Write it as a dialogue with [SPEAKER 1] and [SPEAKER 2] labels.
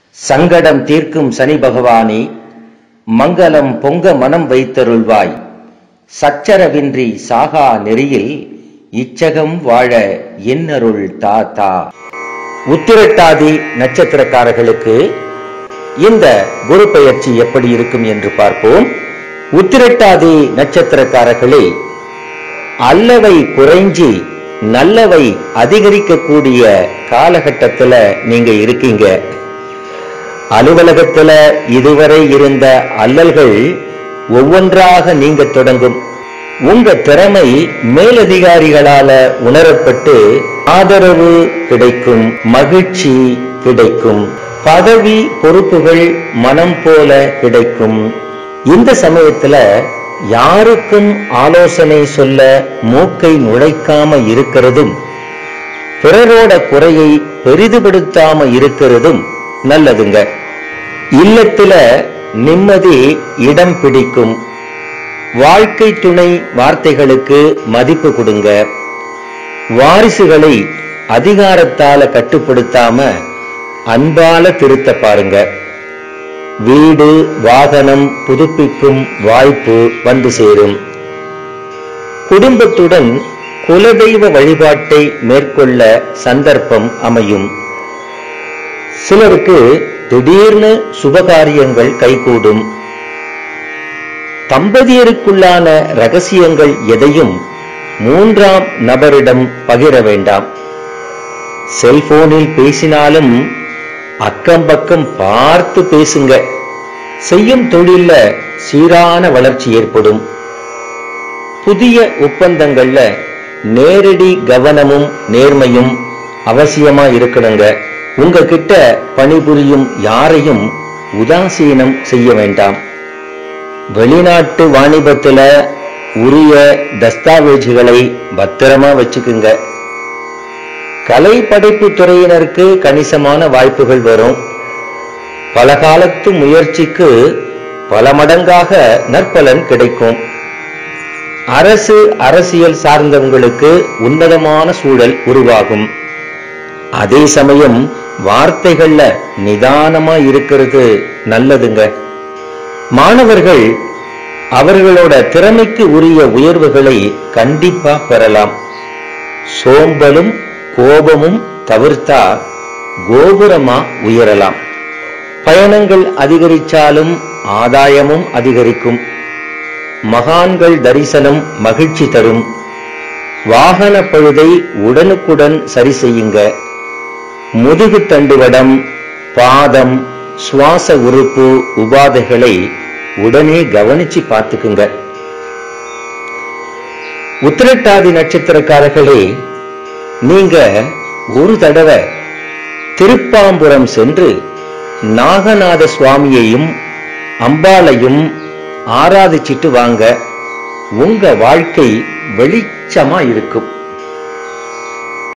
[SPEAKER 1] சங்கடம் தீர்க்கும் சனி பகவானே மங்களம் பொங்க மனம் வைத்தருள்வாய் சச்சரவின்றி சாகா நெறியில் இச்சகம் வாழ என்னருள் தாத்தா உத்திரட்டாதி நட்சத்திரக்காரர்களுக்கு இந்த குரு பெயர்ச்சி எப்படி இருக்கும் என்று பார்ப்போம் உத்திரட்டாதி நட்சத்திரக்காரர்களே அல்லவை குறைஞ்சி நல்லவை அதிகரிக்கக்கூடிய காலகட்டத்துல நீங்க இருக்கீங்க அலுவலகத்துல இதுவரை இருந்த அல்லல்கள் ஒவ்வொன்றாக நீங்க தொடங்கும் உங்க திறமை மேலதிகாரிகளால உணரப்பட்டு ஆதரவு கிடைக்கும் மகிழ்ச்சி கிடைக்கும் பதவி பொறுப்புகள் மனம் போல கிடைக்கும் இந்த சமயத்துல யாருக்கும் ஆலோசனை சொல்ல மூக்கை நுழைக்காம இருக்கிறதும் பிறரோட குறையை பெரிதுபடுத்தாம இருக்கிறதும் நல்லதுங்க இல்லத்துல நிம்மதி இடம் பிடிக்கும் வாழ்க்கை துணை வார்த்தைகளுக்கு மதிப்பு கொடுங்க வாரிசுகளை அதிகாரத்தால கட்டுப்படுத்தாம அன்பால திருத்த பாருங்க வீடு வாகனம் புதுப்பிக்கும் வாய்ப்பு வந்து சேரும் குடும்பத்துடன் குலதெய்வ வழிபாட்டை மேற்கொள்ள சந்தர்ப்பம் அமையும் சிலருக்கு திடீர்னு சுபகாரியங்கள் கைகூடும் தம்பதியருக்குள்ளான ரகசியங்கள் எதையும் மூன்றாம் நபரிடம் பகிர வேண்டாம் செல்போனில் பேசினாலும் அக்கம் பக்கம் பார்த்து பேசுங்க செய்யும் தொழில்ல சீரான வளர்ச்சி ஏற்படும் புதிய ஒப்பந்தங்கள்ல நேரடி கவனமும் நேர்மையும் அவசியமா இருக்கணுங்க உங்ககிட்ட பணிபுரியும் யாரையும் உதாசீனம் செய்ய வேண்டாம் வெளிநாட்டு வாணிபத்துல உரிய தஸ்தாவேஜுகளை பத்திரமா வச்சுக்குங்க கலை படைப்பு துறையினருக்கு கணிசமான வாய்ப்புகள் வரும் பல காலத்து முயற்சிக்கு பல மடங்காக நற்பலன் கிடைக்கும் அரசு அரசியல் சார்ந்தவங்களுக்கு உன்னதமான சூழல் உருவாகும் அதே சமயம் வார்த்தைகள்ல நிதானமா இருக்கிறது நல்லதுங்க மாணவர்கள் அவர்களோட திறமைக்கு உரிய உயர்வுகளை கண்டிப்பா பெறலாம் சோம்பலும் கோபமும் தவிர்த்தா கோபுரமா உயரலாம் பயணங்கள் அதிகரிச்சாலும் ஆதாயமும் அதிகரிக்கும் மகான்கள் தரிசனம் மகிழ்ச்சி தரும் வாகன பழுதை உடனுக்குடன் சரி செய்யுங்க முதுகு தண்டுவடம் பாதம் சுவாச உறுப்பு உபாதைகளை உடனே கவனிச்சு பார்த்துக்குங்க உத்திரட்டாதி நட்சத்திரக்காரர்களே நீங்க ஒரு தடவை திருப்பாம்புரம் சென்று நாகநாத சுவாமியையும் அம்பாளையும் ஆராதிச்சிட்டு வாங்க உங்க வாழ்க்கை வெளிச்சமா இருக்கும்